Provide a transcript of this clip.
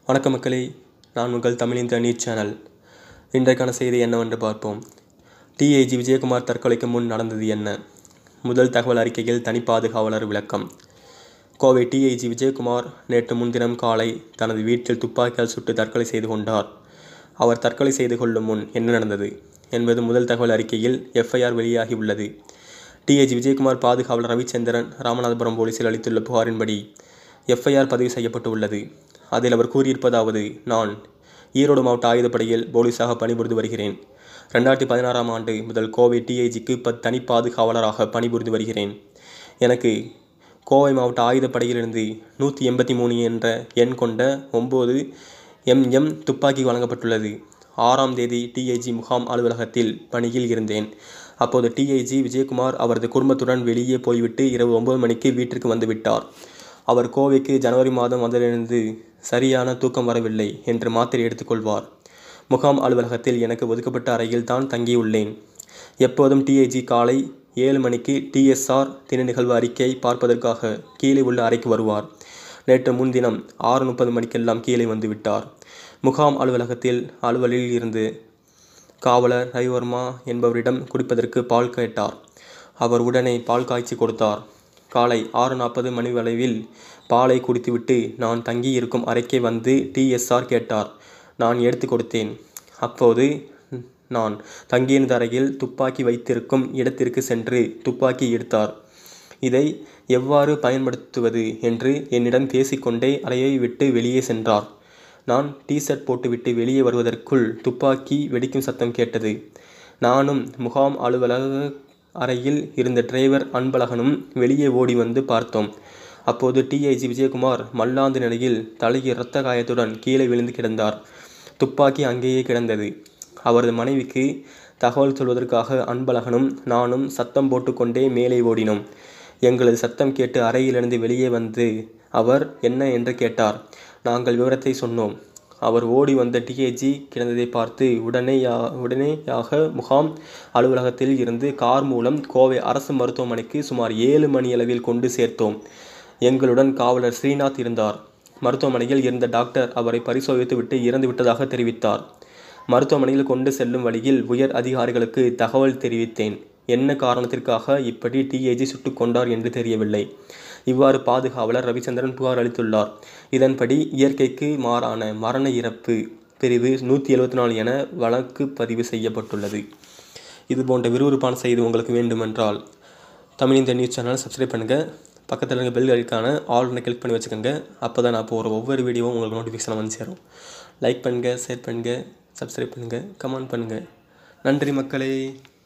வணக்கம் மக்களே நான் உங்கள் தமிழின் தண்ணீர் சேனல் இன்றைக்கான செய்தி என்னவென்று பார்ப்போம் டிஐஜி விஜயகுமார் தற்கொலைக்கு முன் நடந்தது என்ன முதல் தகவல் அறிக்கையில் தனி பாதுகாவலர் விளக்கம் கோவை டிஐஜி விஜயகுமார் நேற்று முன்தினம் காலை தனது வீட்டில் துப்பாக்கியால் சுட்டு தற்கொலை செய்து கொண்டார் அவர் தற்கொலை செய்து கொள்ளும் முன் என்ன நடந்தது என்பது முதல் தகவல் அறிக்கையில் எஃப்ஐஆர் வெளியாகி உள்ளது டிஐஜி விஜயகுமார் பாதுகாவலர் ரவிச்சந்திரன் ராமநாதபுரம் போலீசில் அளித்துள்ள புகாரின்படி எஃப்ஐஆர் பதிவு செய்யப்பட்டு உள்ளது அதில் அவர் கூறியிருப்பதாவது நான் ஈரோடு மாவட்ட ஆயுதப்படையில் போலீஸாக பணிபுரிந்து வருகிறேன் ரெண்டாயிரத்தி பதினாறாம் ஆண்டு முதல் கோவை டிஐஜிக்கு பத் தனி பாதுகாவலராக பணிபுரிந்து வருகிறேன் எனக்கு கோவை மாவட்ட ஆயுதப்படையிலிருந்து நூற்றி எண்பத்தி மூணு என்ற எண் கொண்ட ஒம்பது எம்எம் துப்பாக்கி வழங்கப்பட்டுள்ளது ஆறாம் தேதி டிஐஜி முகாம் அலுவலகத்தில் பணியில் இருந்தேன் அப்போது டிஐஜி விஜயகுமார் அவரது குடும்பத்துடன் வெளியே போய்விட்டு இரவு ஒன்பது மணிக்கு வீட்டிற்கு வந்துவிட்டார் அவர் கோவைக்கு ஜனவரி மாதம் வந்ததிலிருந்து சரியான தூக்கம் வரவில்லை என்று மாத்திரை எடுத்துக்கொள்வார் முகாம் அலுவலகத்தில் எனக்கு ஒதுக்கப்பட்ட அறையில் தான் தங்கியுள்ளேன் எப்போதும் டிஐஜி காலை ஏழு மணிக்கு டிஎஸ்ஆர் தின நிகழ்வு அறிக்கை பார்ப்பதற்காக கீழே உள்ள அறைக்கு வருவார் நேற்று முன்தினம் ஆறு முப்பது மணிக்கெல்லாம் கீழே வந்து விட்டார் முகாம் அலுவலகத்தில் அலுவலில் இருந்து காவலர் ரவிவர்மா என்பவரிடம் குடிப்பதற்கு பால் கேட்டார் அவர் உடனே பால் காய்ச்சி கொடுத்தார் காலை ஆறு நாற்பது மணி அளவில் பாலை குடித்துவிட்டு நான் தங்கியிருக்கும் அறைக்கே வந்து டிஎஸ்ஆர் கேட்டார் நான் எடுத்து கொடுத்தேன் அப்போது நான் தங்கியிருந்த அறையில் துப்பாக்கி வைத்திருக்கும் இடத்திற்கு சென்று துப்பாக்கி எடுத்தார் இதை எவ்வாறு பயன்படுத்துவது என்று என்னிடம் பேசிக்கொண்டே அறையை விட்டு வெளியே சென்றார் நான் டிஷர்ட் போட்டுவிட்டு வெளியே வருவதற்குள் துப்பாக்கி வெடிக்கும் சத்தம் கேட்டது நானும் முகாம் அலுவலக அறையில் இருந்த டிரைவர் அன்பழகனும் வெளியே ஓடி வந்து பார்த்தோம் அப்போது டிஐஜி விஜயகுமார் மல்லாந்து நிலையில் தலையில் இரத்த காயத்துடன் கீழே விழுந்து கிடந்தார் துப்பாக்கி அங்கேயே கிடந்தது அவரது மனைவிக்கு தகவல் சொல்வதற்காக அன்பழகனும் நானும் சத்தம் போட்டுக்கொண்டே மேலே ஓடினோம் எங்களது சத்தம் கேட்டு அறையிலிருந்து வெளியே வந்து அவர் என்ன என்று கேட்டார் நாங்கள் விவரத்தை சொன்னோம் அவர் ஓடி வந்த டிஏஜி கிடந்ததை பார்த்து உடனேயா உடனேயாக முகாம் அலுவலகத்தில் இருந்து கார் மூலம் கோவை அரசு மருத்துவமனைக்கு சுமார் ஏழு மணியளவில் கொண்டு சேர்த்தோம் எங்களுடன் காவலர் ஸ்ரீநாத் இருந்தார் மருத்துவமனையில் இருந்த டாக்டர் அவரை பரிசோதித்துவிட்டு இறந்து விட்டதாக தெரிவித்தார் மருத்துவமனையில் கொண்டு செல்லும் வழியில் உயர் அதிகாரிகளுக்கு தகவல் தெரிவித்தேன் என்ன காரணத்திற்காக இப்படி டிஏஜி சுட்டுக் கொண்டார் என்று தெரியவில்லை இவ்வாறு பாதுகாவலர் ரவிச்சந்திரன் புகார் அளித்துள்ளார் இதன்படி இயற்கைக்கு மாறான மரண இறப்பு பிரிவு நூற்றி எழுபத்தி நாலு என வழக்கு பதிவு செய்யப்பட்டுள்ளது இது போன்ற விறுவிறுப்பான செய்தி உங்களுக்கு வேண்டுமென்றால் தமிழ் இந்த நியூஸ் சேனலை சப்ஸ்கிரைப் பண்ணுங்கள் பக்கத்தில் இருக்க பெல் ஐக்கான ஆல்னு கிளிக் பண்ணி வச்சுக்கோங்க அப்போ தான் நான் போகிற ஒவ்வொரு வீடியோவும் உங்களுக்கு நோட்டிஃபிகேஷன் வந்து சேரும் லைக் பண்ணுங்கள் ஷேர் பண்ணுங்கள் சப்ஸ்கிரைப் பண்ணுங்கள் கமெண்ட் பண்ணுங்கள் நன்றி மக்களே